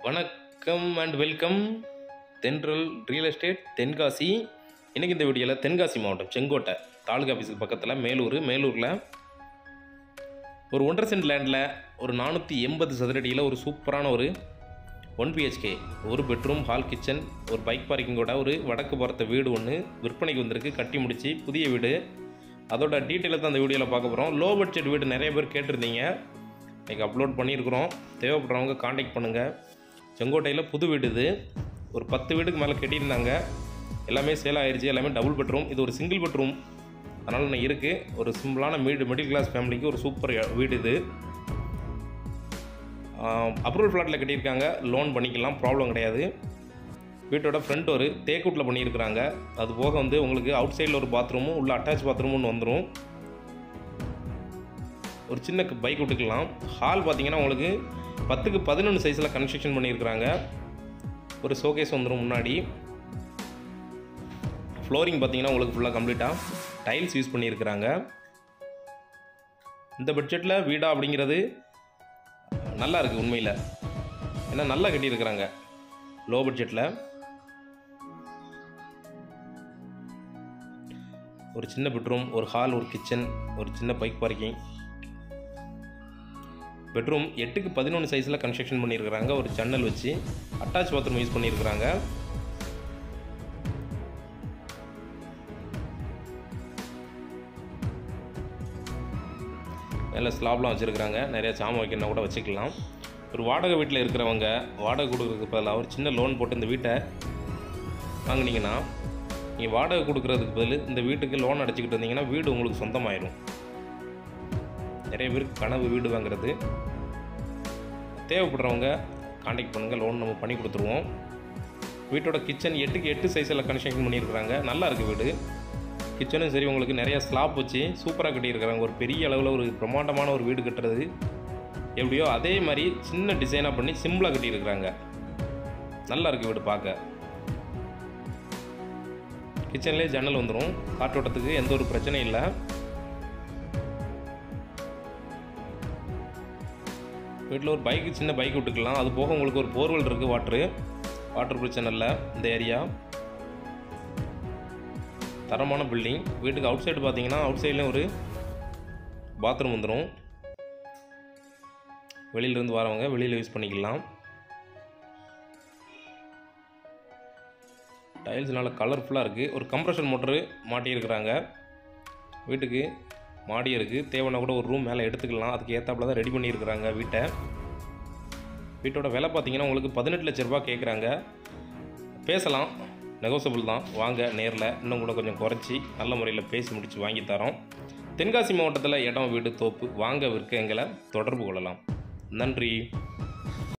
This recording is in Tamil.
வணக்கம் and welcome Thendral real estate Tenkasi இன்றைக்கி இந்த வீடியோவில் தென்காசி மாவட்டம் செங்கோட்டை தாலுகா ஆஃபீஸுக்கு பக்கத்தில் மேலூர் மேலூரில் ஒரு ஒன்றரை சென்ட் லேண்டில் ஒரு நானூற்றி எண்பது சதுரடியில் ஒரு சூப்பரான ஒரு ஒன் பிஹெச்கே ஒரு பெட்ரூம் ஹால் கிச்சன் ஒரு பைக் பார்க்கிங்கோட ஒரு வடக்கு பார்த்த வீடு ஒன்று விற்பனைக்கு வந்திருக்கு கட்டி முடிச்சு புதிய வீடு அதோட டீட்டெயிலை தான் அந்த வீடியோவில் பார்க்க போகிறோம் லோ பட்ஜெட் வீடு நிறைய பேர் கேட்டிருந்தீங்க இன்றைக்கி அப்லோட் பண்ணியிருக்கிறோம் தேவைப்படுறவங்க காண்டாக்ட் பண்ணுங்கள் செங்கோட்டையில் புது வீடு இது ஒரு பத்து வீடுக்கு மேலே கட்டியிருந்தாங்க எல்லாமே சேல் ஆயிடுச்சு எல்லாமே டபுள் பெட்ரூம் இது ஒரு சிங்கிள் பெட்ரூம் அதனால் நான் இருக்குது ஒரு சிம்பிளான மீடு மிடில் கிளாஸ் ஃபேமிலிக்கு ஒரு சூப்பர் வீடு இது அப்ரூவல் ஃப்ளாட்டில் கட்டியிருக்காங்க லோன் பண்ணிக்கலாம் ப்ராப்ளம் கிடையாது வீட்டோட ஃப்ரண்ட் ஒரு தேக்கூட்டில் பண்ணியிருக்கிறாங்க அது போக வந்து உங்களுக்கு அவுட் சைடில் ஒரு பாத்ரூமும் உள்ள அட்டாச் பாத்ரூமும் ஒன்று வந்துடும் ஒரு சின்ன பைக் விட்டுக்கலாம் ஹால் பார்த்தீங்கன்னா உங்களுக்கு பத்துக்கு பதினொன்று சைஸில் கன்ஸ்ட்ரக்ஷன் பண்ணியிருக்கிறாங்க ஒரு ஷோகேஸ் வந்துடும் முன்னாடி ஃப்ளோரிங் பார்த்தீங்கன்னா உங்களுக்கு ஃபுல்லாக கம்ப்ளீட்டாக டைல்ஸ் யூஸ் பண்ணியிருக்கிறாங்க இந்த பட்ஜெட்டில் வீடா அப்படிங்கிறது நல்லா இருக்குது உண்மையில் ஏன்னா நல்லா கட்டியிருக்கிறாங்க லோ பட்ஜெட்டில் ஒரு சின்ன பெட்ரூம் ஒரு ஹால் ஒரு கிச்சன் ஒரு சின்ன பைக் பார்க்கிங் பெட்ரூம் எட்டுக்கு பதினொன்று சைஸில் கன்ஸ்ட்ரக்ஷன் பண்ணியிருக்கிறாங்க ஒரு ஜன்னல் வச்சு அட்டாச் பாத்ரூம் யூஸ் பண்ணியிருக்கிறாங்க மேலே ஸ்லாப்லாம் வச்சுருக்கிறாங்க நிறைய சாமான் வைக்கணும்னா கூட வச்சுக்கலாம் ஒரு வாடகை வீட்டில் இருக்கிறவங்க வாடகை கொடுக்குறதுக்கு பதிலாக ஒரு சின்ன லோன் போட்டு இந்த வீட்டை வாங்கினீங்கன்னா நீங்கள் வாடகை கொடுக்குறதுக்கு பதில் இந்த வீட்டுக்கு லோன் அடைச்சிக்கிட்டு இருந்தீங்கன்னா வீடு உங்களுக்கு சொந்தமாயிரும் நிறைய பேருக்கு கனவு வீடு வாங்குறது தேவைப்படுறவங்க காண்டாக்ட் பண்ணுங்கள் லோன் நம்ம பண்ணி கொடுத்துருவோம் வீட்டோட கிச்சன் எட்டுக்கு எட்டு சைஸில் கன்ஸ்ட்ரக்ஷன் பண்ணியிருக்கிறாங்க நல்லா இருக்குது வீடு கிச்சனும் சரி உங்களுக்கு நிறையா ஸ்லாப் வச்சு சூப்பராக கட்டியிருக்கிறாங்க ஒரு பெரிய அளவில் ஒரு பிரம்மாண்டமான ஒரு வீடு கட்டுறது எப்படியோ அதே மாதிரி சின்ன டிசைனாக பண்ணி சிம்பிளாக கட்டியிருக்கிறாங்க நல்லா இருக்குது வீடு பார்க்க கிச்சன்லேயே ஜன்னல் வந்துடும் காற்றோட்டத்துக்கு எந்த ஒரு பிரச்சனையும் இல்லை வீட்டில் ஒரு பைக்கு சின்ன பைக் விட்டுக்கலாம் அது போக உங்களுக்கு ஒரு போர்வெல் இருக்குது வாட்ரு வாட்டர் பிரச்சனை இல்லை இந்த ஏரியா தரமான பில்டிங் வீட்டுக்கு அவுட் சைடு பார்த்தீங்கன்னா அவுட் சைட்லேயும் ஒரு பாத்ரூம் வந்துடும் வெளியிலேருந்து வரவங்க வெளியில் யூஸ் பண்ணிக்கலாம் டைல்ஸ் நல்லா கலர்ஃபுல்லாக இருக்குது ஒரு கம்ப்ரஷன் மோட்ரு மாட்டியிருக்கிறாங்க வீட்டுக்கு மாடி இருக்குது தேவைன்னா கூட ஒரு ரூம் மேலே எடுத்துக்கலாம் அதுக்கு ஏற்றாப்புல தான் ரெடி பண்ணியிருக்கிறாங்க வீட்டை வீட்டோட விலை பார்த்தீங்கன்னா உங்களுக்கு பதினெட்டு லட்ச ரூபா கேட்குறாங்க பேசலாம் நெகோசபிள் தான் வாங்க நேரில் இன்னும் கூட கொஞ்சம் குறைச்சி நல்ல முறையில் பேசி முடித்து வாங்கி தரோம் தென்காசி மாவட்டத்தில் இடம் வீடு தோப்பு வாங்க விற்க எங்களை தொடர்பு கொள்ளலாம் நன்றி